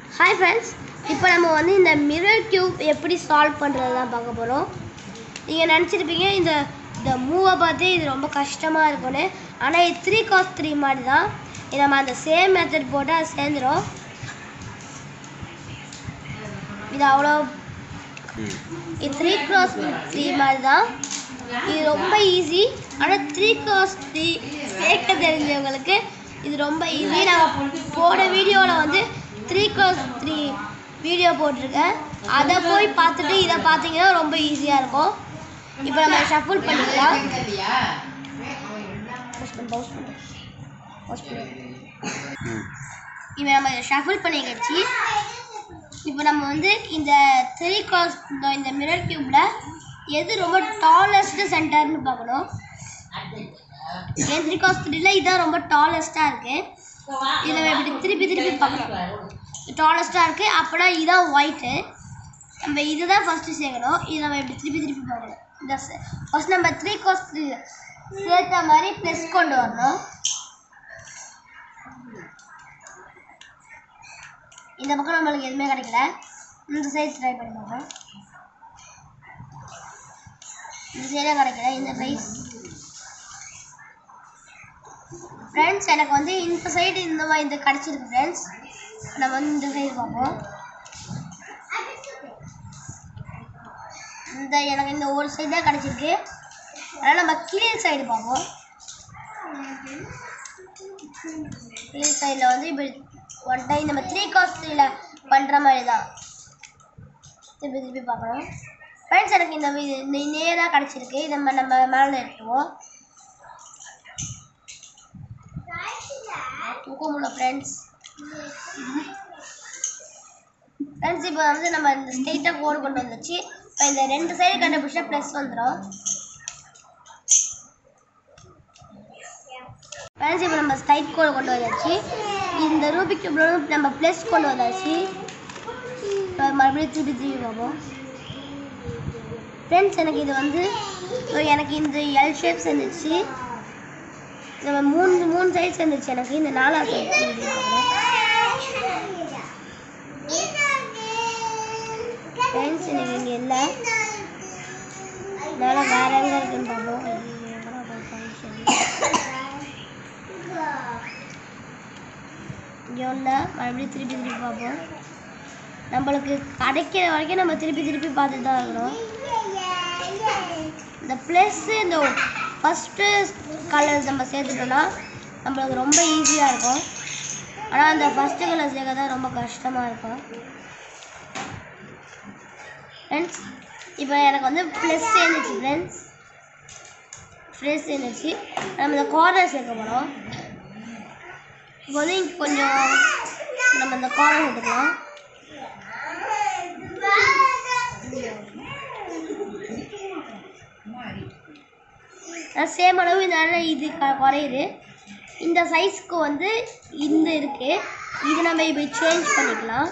Hi friends இப்போ நம்ம வந்து இந்த மிரர் கியூப் எப்படி சால்வ் பண்ணுறது தான் பார்க்க போகிறோம் நீங்கள் நினச்சிருப்பீங்க இந்த இந்த மூவை பார்த்து இது ரொம்ப கஷ்டமாக இருக்கும்னு ஆனால் இது த்ரீ காஸ் த்ரீ மாதிரி தான் இது நம்ம அந்த சேம் மெத்தட் போட்டு அது சேர்ந்துடும் இது அவ்வளோ இது த்ரீ கிராஸ் த்ரீ மாதிரி தான் இது ரொம்ப ஈஸி ஆனால் த்ரீ கிராஸ் த்ரீ சேர்க்க தெரிஞ்சவங்களுக்கு இது ரொம்ப ஈஸி நான் போன வீடியோவில் வந்து த்ரீ கிராஸ் த்ரீ வீடியோ போட்டிருக்கேன் அதை போய் பார்த்துட்டு இதை பார்த்தீங்கன்னா ரொம்ப ஈஸியாக இருக்கும் இப்போ நம்ம ஷஃபுல் பண்ணிக்கலாம் Pause பண்ணு, pause பண்ணு. Pause பண்ணு. இப்போ நம்ம ஷஃபிள் பண்ணிக்கிடுச்சு இப்போ நம்ம வந்து இந்த த்ரீ கிராஸ் இந்த மிரர் கியூப்ல எது ரொம்ப டாலஸ்ட் சென்டர்னு பார்க்கணும் என் த்ரீ கிராஸ் த்ரீல இதான் ரொம்ப டாலஸ்ட்டாக இருக்கு இதில் இப்படி திருப்பி திருப்பி பார்க்கணும் டாலஸ்ட்டாக இருக்கு அப்போனா இதான் ஒயிட்டு நம்ம இதுதான் ஃபஸ்ட்டு சேர்க்கணும் இது நம்ம இப்படி திருப்பி திருப்பி பார்க்கணும் இந்த ஃபஸ்ட் நம்ம த்ரீ கிராஸ் த்ரீ சேர்த்த மாதிரி ப்ளஸ் கொண்டு வரணும் இந்த பக்கம் நம்மளுக்கு எதுவுமே கிடைக்கல இந்த சைஸ் ட்ரை பண்ணி பார்ப்போம் இந்த சைடே கிடைக்கல இந்த சைஸ் ஃப்ரெண்ட்ஸ் எனக்கு வந்து இந்த சைடு இந்த மாதிரி இந்த கிடச்சிருக்கு ஃப்ரெண்ட்ஸ் நம்ம வந்து இந்த சைடு பார்ப்போம் இந்த எனக்கு இந்த ஒரு சைடு தான் கிடச்சிருக்கு அதனால் நம்ம கீழ் சைடு பார்ப்போம் கீழ் சைடில் வந்து இப்படி ஒன் டைம் நம்ம த்ரீ காஸ் த்ரீல பண்ணுற மாதிரி தான் திருப்பி திருப்பி பார்க்கணும் ஃப்ரெண்ட்ஸ் எனக்கு இந்த இது இந்த நேராக கிடச்சிருக்கு இதை நம்ம நம்ம மேலே எடுத்துருவோம் தூக்க முடியல ஃப்ரெண்ட்ஸ் ஃப்ரெண்ட்ஸ் இப்போ வந்து நம்ம இந்த ஸ்ட்ரெயிட்டாக கோடு கொண்டு வந்துச்சு இப்போ இந்த ரெண்டு சைடு கண்டுபிடிச்சா ப்ளஸ் வந்துடும் ஃப்ரெண்ட்ஸ் இப்போ நம்ம ஸ்ட்ரைட் கோடு கொண்டு வந்தாச்சு இந்த ரூபிக் கியூப்ல நம்ம ப்ளஸ் கொண்டு வந்தாச்சு இப்போ மறுபடியும் திருப்பி திருப்பி பார்ப்போம் ஃப்ரெண்ட்ஸ் எனக்கு இது வந்து இப்போ எனக்கு இந்த எல் ஷேப் சேர்ந்துச்சு நம்ம மூணு மூணு சைடு சேர்ந்துச்சு எனக்கு இந்த நாலாவது சைடு ஃப்ரெண்ட்ஸ் எனக்கு இங்கே இல்லை அதனால் வேற எங்கே இருக்குன்னு பார்ப்போம் ஐயோ, எங்கடா போய் function? இங்கே ஒன்று மறுபடியும் திருப்பி திருப்பி பார்ப்போம் நம்மளுக்கு கிடைக்கிற வரைக்கும் நம்ம திருப்பி திருப்பி பார்த்துட்டு தான் இருக்கணும் இந்த ப்ளஸ்ஸு இந்த ஃபஸ்ட்டு கலர் நம்ம சேர்த்துட்டோம்னா நம்மளுக்கு ரொம்ப ஈஸியாக இருக்கும் ஆனால் அந்த ஃபஸ்ட்டு கலர் சேர்க்க தான் ரொம்ப கஷ்டமாக இருக்கும் ஃப்ரெண்ட்ஸ் இப்போ எனக்கு வந்து ப்ளஸ் சேர்ந்துச்சு ஃப்ரெண்ட்ஸ் ப்ளஸ் சேர்ந்துச்சு நம்ம இந்த கார்னர் சேர்க்க போகிறோம் இப்போ வந்து இங்கே கொஞ்சம் நம்ம இந்த கார்னர் சேர்த்துக்கலாம் சேம் அளவு இதனால இது க- குறையுது இந்த சைஸ்க்கு வந்து இந்த இருக்கு இது நம்ம இப்போ சேஞ்ச் பண்ணிக்கலாம்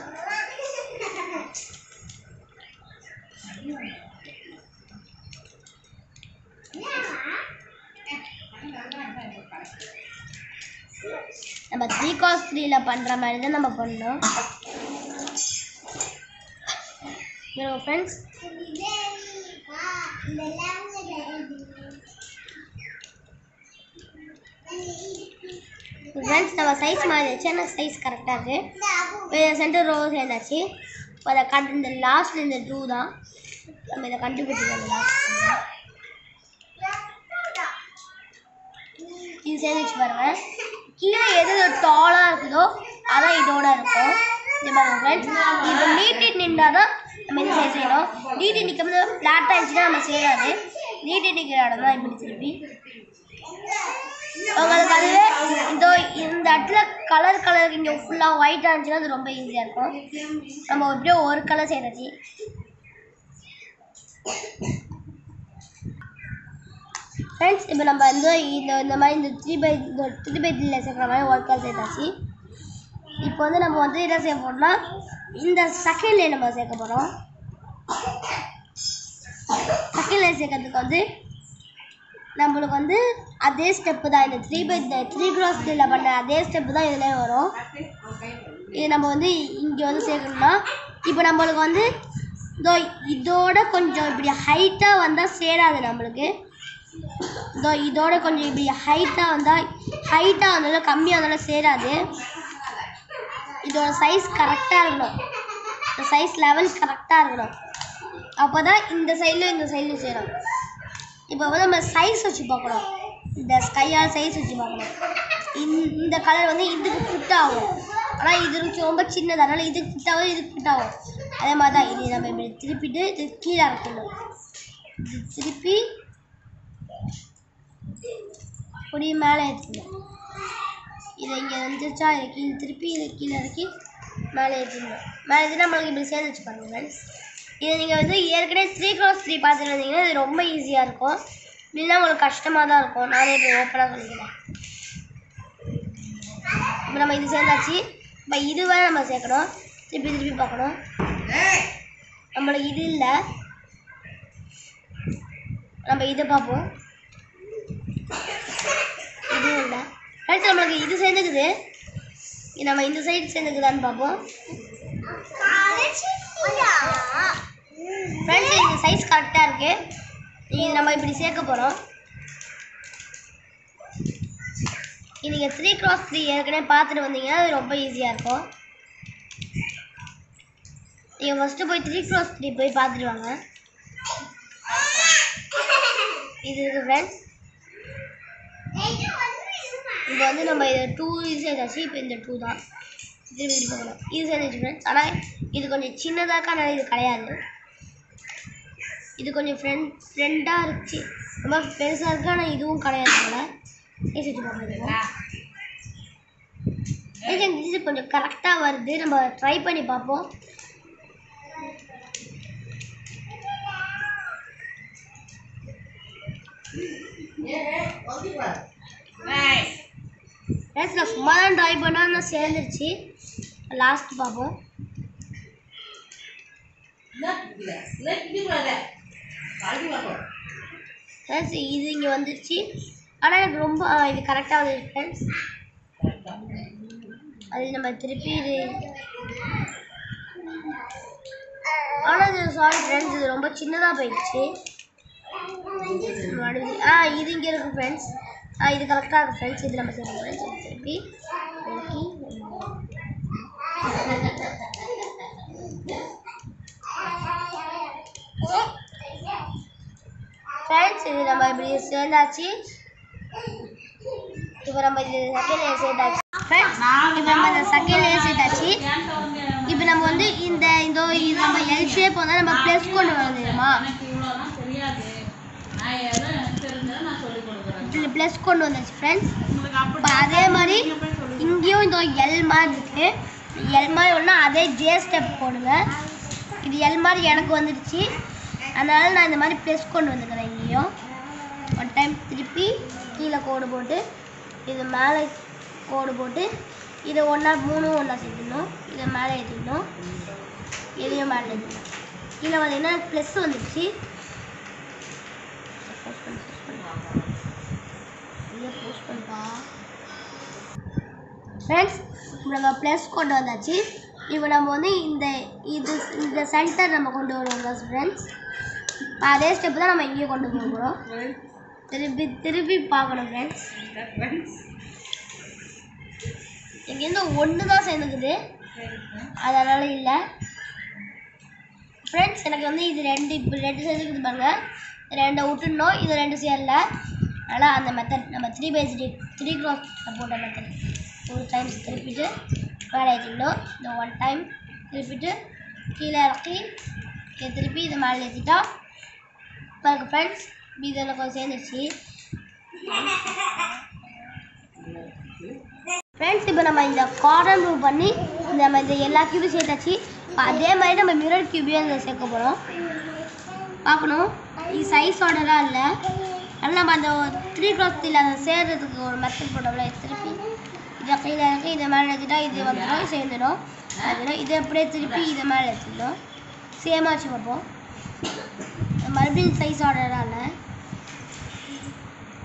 நம்ம த்ரீ காஸ் த்ரீல பண்ணுற மாதிரி தான் நம்ம பண்ணோம் ஃப்ரெண்ட்ஸ் ஃப்ரெண்ட்ஸ் நம்ம சைஸ் மாறிடுச்சு ஆனால் சைஸ் கரெக்டாக இருக்குது சென்டர் ரோ சேர்ந்தாச்சு இப்போ அதை கண் இந்த லாஸ்ட்டில் இந்த டூ தான் நம்ம இதை கண்டுபிடிச்சிக்கலாம் லாஸ்ட் இது சேர்ந்துச்சு பாருங்க கீழே எது டாலாக இருக்குதோ அதான் இதோட இருக்கும் இது பாருங்க ஃப்ரெண்ட்ஸ் இது நீட்டி நின்றா தான் நம்ம இது சரி செய்யணும் நீட்டி நிற்கும் ஃப்ளாட்டாக இருந்துச்சுன்னா நம்ம செய்யாது நீட்டி நிற்கிற இடம் தான் இப்படி திருப்பி உங்களுக்கு அதுவே இந்த இந்த இடத்துல கலர் கலர் இங்கே ஃபுல்லாக ஒயிட்டாக இருந்துச்சுன்னா அது ரொம்ப ஈஸியாக இருக்கும் நம்ம எப்படியோ ஒரு கலர் செய்யறது ஃப்ரெண்ட்ஸ் இப்போ நம்ம வந்து இந்த இந்த மாதிரி இந்த த்ரீ பை இந்த த்ரீ பை த்ரீல சேர்க்குற மாதிரி ஒரு கலர் சேர்த்தாச்சு இப்போ வந்து நம்ம வந்து என்ன செய்ய போகிறோம்னா இந்த செகண்ட் லைன் நம்ம சேர்க்க போகிறோம் செகண்ட் லைன் சேர்க்கறதுக்கு வந்து நம்மளுக்கு வந்து அதே ஸ்டெப்பு தான் இந்த த்ரீ பை த்ரீ கிராஸ் த்ரீல பண்ண அதே ஸ்டெப்பு தான் இதுலேயும் வரும் இது நம்ம வந்து இங்கே வந்து சேர்க்கணும்னா இப்போ நம்மளுக்கு வந்து இதோ இதோட கொஞ்சம் இப்படி ஹைட்டாக வந்தால் சேராது நம்மளுக்கு இதோ இதோட கொஞ்சம் இப்படி ஹைட்டாக வந்தால் ஹைட்டாக வந்தாலும் கம்மியாக வந்தாலும் சேராது இதோட சைஸ் கரெக்டாக இருக்கணும் இந்த சைஸ் லெவல் கரெக்டாக இருக்கணும் அப்போ தான் இந்த சைட்லையும் இந்த சைட்லையும் சேரும் இப்போ வந்து நம்ம சைஸ் வச்சு பார்க்கணும் இந்த ஸ்கையால் சைஸ் வச்சு பார்க்கணும் இந்த- இந்த கலர் வந்து இதுக்கு ஃபிட் ஆகும் ஆனால் இது கொஞ்சம் ரொம்ப சின்னது அதனால் இதுக்கு ஃபிட் ஆகும் இதுக்கு ஃபிட் ஆகும் அதே மாதிரி தான் இது நம்ம இப்படி திருப்பிட்டு இது கீழே இறக்கணும் இது திருப்பி இப்படி மேலே ஏற்றணும் இதை இங்கே வந்துச்சா இதை கீழே திருப்பி இதை கீழே இறக்கி மேலே ஏற்றிடணும் மேலே ஏற்றி நம்மளுக்கு இப்படி சேர்ந்து வச்சு பாருங்க ஃப்ரெண்ட்ஸ் இதை நீங்கள் வந்து ஏற்கனவே த்ரீ க்ராஸ் த்ரீ பார்த்துட்டு வந்தீங்கன்னா இது ரொம்ப ஈஸியாக இருக்கும் இல்லைன்னா உங்களுக்கு கஷ்டமாக தான் இருக்கும் நானே இப்போ ஓப்பனாக சொல்லிக்கிறேன் இப்போ நம்ம இது சேர்ந்தாச்சு இப்போ இது வேற நம்ம சேர்க்கணும் திருப்பி திருப்பி பார்க்கணும் நம்மளுக்கு இது இல்லை நம்ம இதை பார்ப்போம் இதுவும் இல்லை அடுத்து நம்மளுக்கு இது சேர்ந்துக்குது இது நம்ம இந்த சைடு சேர்ந்துக்குதான்னு பார்ப்போம் ஃப்ரெண்ட்ஸ் இந்த சைஸ் கரெக்டாக இருக்கு இது நம்ம இப்படி சேர்க்க போகிறோம் நீங்கள் த்ரீ கிராஸ் த்ரீ ஏற்கனவே பார்த்துட்டு வந்தீங்கன்னா அது ரொம்ப ஈஸியாக இருக்கும் நீங்கள் ஃபஸ்ட்டு போய் த்ரீ கிராஸ் த்ரீ போய் பார்த்துட்டு வாங்க இது இருக்கு ஃப்ரெண்ட்ஸ் இப்போ வந்து நம்ம இது டூ இது சேர்ந்தாச்சு இப்போ இந்த டூ தான் இது இப்படி போகணும் இது சேர்ந்துச்சு ஃப்ரெண்ட்ஸ் ஆனால் இது கொஞ்சம் சின்னதாக ஆனால் இது கிடையாது இது கொஞ்சம் ஃப்ரெண்ட் ஃப்ரெண்டாக இருந்துச்சு ரொம்ப பெருசாக இருக்கு ஆனால் இதுவும் கிடையாது போல பேசிட்டு போகிறோம் இது கொஞ்சம் கரெக்டாக வருது நம்ம ட்ரை பண்ணி பார்ப்போம் ஃப்ரெண்ட்ஸ் நான் சும்மா தான் ட்ரை பண்ணால் நான் சேர்ந்துருச்சு லாஸ்ட் பார்ப்போம் ஃப்ரெண்ட்ஸ் இது இங்கே வந்துருச்சு ஆனால் எனக்கு ரொம்ப ஆ, இது கரெக்டாக வந்துருச்சு ஃப்ரெண்ட்ஸ் அது நம்ம திருப்பி இது ஆனால் இது சாரி ஃப்ரெண்ட்ஸ் இது ரொம்ப சின்னதாக போயிடுச்சு நடுவுல- ஆ இது இங்கே இருக்கு ஃப்ரெண்ட்ஸ் ஆ இது கரெக்டாக இருக்கு ஃப்ரெண்ட்ஸ் இது நம்ம செய்யணும் ஃப்ரெண்ட்ஸ் திருப்பி விளக்கி ஃப்ரெண்ட்ஸ் இது நம்ம இப்படி சேர்ந்தாச்சு இப்போ நம்ம இது செகண்ட் லேயர் சேர்த்தாச்சு ஃப்ரெண்ட்ஸ் இப்போ நம்ம இந்த செகண்ட் லேயர் சேர்த்தாச்சு இப்போ நம்ம வந்து இந்த இந்த இது நம்ம எல் ஷேப் வந்து நம்ம ப்ளஸ் கொண்டு வரோம் தெரியுமா இதில் ப்ளஸ் கொண்டு வந்துச்சு ஃப்ரெண்ட்ஸ் இப்போ அதே மாதிரி இங்கேயும் இந்த எல் மாதிரி இருக்கு எல் மாதிரி ஒன்றா அதே ஜே ஸ்டெப் போடுங்க இது எல் மாதிரி எனக்கு வந்துடுச்சு அதனால நான் இந்த மாதிரி ப்ளஸ் கொண்டு வந்துக்கிறேன் இங்கேயும் ஒன் டைம் திருப்பி கீழே கோடு போட்டு இது மேலே கோடு போட்டு இதை ஒன்றா மூணும் ஒன்றா சேர்த்துடணும் இதை மேலே ஏற்றிடணும் இதையும் மேலே ஏற்றிடணும் கீழே பார்த்தீங்கன்னா ப்ளஸ் வந்துடுச்சு போஸ்ட் பண்ணி போஸ்ட் பண்ணி இதை போஸ்ட் பண்ணிப்பா ஃப்ரெண்ட்ஸ் நம்ம ப்ளஸ் கொண்டு வந்தாச்சு இப்போ நம்ம வந்து இந்த இது இந்த சென்டர் நம்ம கொண்டு வருவோம் ஃப்ரெண்ட்ஸ் அதே ஸ்டெப் தான் நம்ம இங்கேயும் கொண்டு போக போகிறோம் திருப்பி திருப்பி பார்க்கணும் ஃப்ரெண்ட்ஸ் இங்கேருந்து ஒன்று தான் சேர்ந்துக்குது அதனால் இல்லை ஃப்ரெண்ட்ஸ் எனக்கு வந்து இது ரெண்டு இப்போ ரெண்டு சேர்ந்துக்குது பாருங்க ரெண்டை விட்டுடணும் இது ரெண்டு சேரல அதனால் அந்த மெத்தட் நம்ம three by three three cross போட்ட மெத்தட் ஒரு டைம்ஸ் திருப்பிட்டு மேலே ஏற்றிடணும் இந்த ஒன் டைம் திருப்பிட்டு கீழே இறக்கி இதை திருப்பி இதை மேலே ஏற்றிட்டா பாருங்க ஃப்ரெண்ட்ஸ் இது எனக்கு கொஞ்சம் சேர்ந்துருச்சு ஃப்ரெண்ட்ஸ் இப்போ நம்ம இந்த கார்னர் மூவ் பண்ணி இந்த நம்ம இந்த எல்லா கியூபையும் சேர்த்தாச்சு இப்போ அதே மாதிரி நம்ம மிரர் கியூபையும் இதில் சேர்க்க போகிறோம் பார்க்கணும் இது சைஸ் ஆர்டராக இல்லை அதனால் நம்ம அந்த த்ரீ கிளாஸ் த்ரீல அதை சேர்றதுக்கு ஒரு மெத்தட் போட்டோம்ல இது திருப்பி இதை கையில் இறக்கி இதை மேலே எடுத்துட்டா இது வந்துடும் சேர்ந்துடும் அதுவும் இதை அப்படியே திருப்பி இதை மேலே எடுத்துடணும் சேமாக வச்சு பார்ப்போம் மறுபடியும் சைஸ் ஆர்டராக இல்லை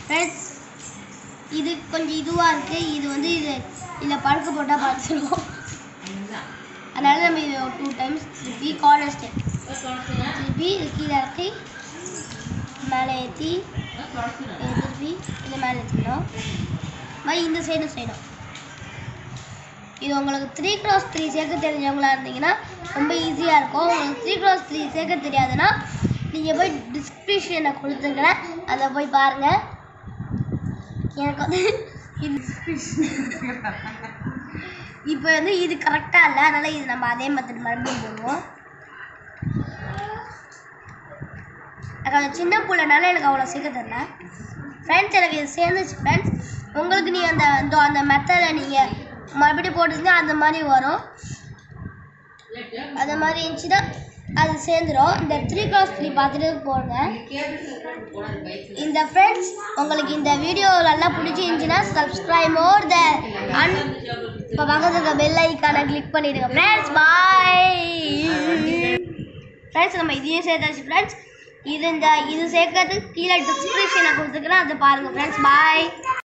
ஃப்ரெண்ட்ஸ் இது கொஞ்சம் இதுவாக இருக்குது இது வந்து இது இதில் படுக்க போட்டால் பார்த்துருவோம் அதனால நம்ம இது டூ டைம்ஸ் திருப்பி கார்னர் ஸ்டெப் திருப்பி இது கீழே இறக்கி மேலே ஏற்றி இது திருப்பி இது மேலே ஏற்றிக்கணும் மாதிரி இந்த சைடும் செய்யணும் இது உங்களுக்கு த்ரீ கிராஸ் த்ரீ சேர்க்க தெரிஞ்சவங்களா இருந்தீங்கன்னா ரொம்ப ஈஸியாக இருக்கும் உங்களுக்கு த்ரீ கிராஸ் த்ரீ சேர்க்க தெரியாதுன்னா நீங்கள் போய் டிஸ்கிரிப்ஷனை கொடுத்துருக்கிறேன் அதை போய் பாருங்கள் எனக்கு வந்து இது இப்போ வந்து இது கரெக்டாக இல்லை அதனால் இது நம்ம அதே மெத்தட் மறுபடியும் போடுவோம் எனக்கு அந்த சின்ன பிள்ளைனால எனக்கு அவ்வளோ சீக்கிரம் தெரியல ஃப்ரெண்ட்ஸ் எனக்கு இது சேர்ந்துச்சு ஃப்ரெண்ட்ஸ் உங்களுக்கு நீங்கள் அந்த அந்த அந்த மெத்தடை நீங்கள் மறுபடியும் போட்டுருந்தா அந்த மாதிரி வரும் அந்த மாதிரி இருந்துச்சுன்னா அது சேர்ந்துடும் இந்த த்ரீ கிராஸ் த்ரீ பார்த்துட்டு போடுங்க இந்த ஃப்ரெண்ட்ஸ் உங்களுக்கு இந்த வீடியோ நல்லா பிடிச்சிருந்துச்சுன்னா சப்ஸ்கிரைப் மோர் த அன் இப்போ பக்கத்துல இருக்க பெல் ஐக்கானை கிளிக் பண்ணிடுங்க ஃப்ரெண்ட்ஸ் பாய் ஃப்ரெண்ட்ஸ் நம்ம இதையும் சேர்த்தாச்சு ஃப்ரெண்ட்ஸ் இது இந்த இது சேர்க்கறதுக்கு கீழே டிஸ்கிரிப்ஷனை கொடுத்துக்கிறேன் அதை பாருங்கள் ஃப்ரெண்ட்ஸ் பாய்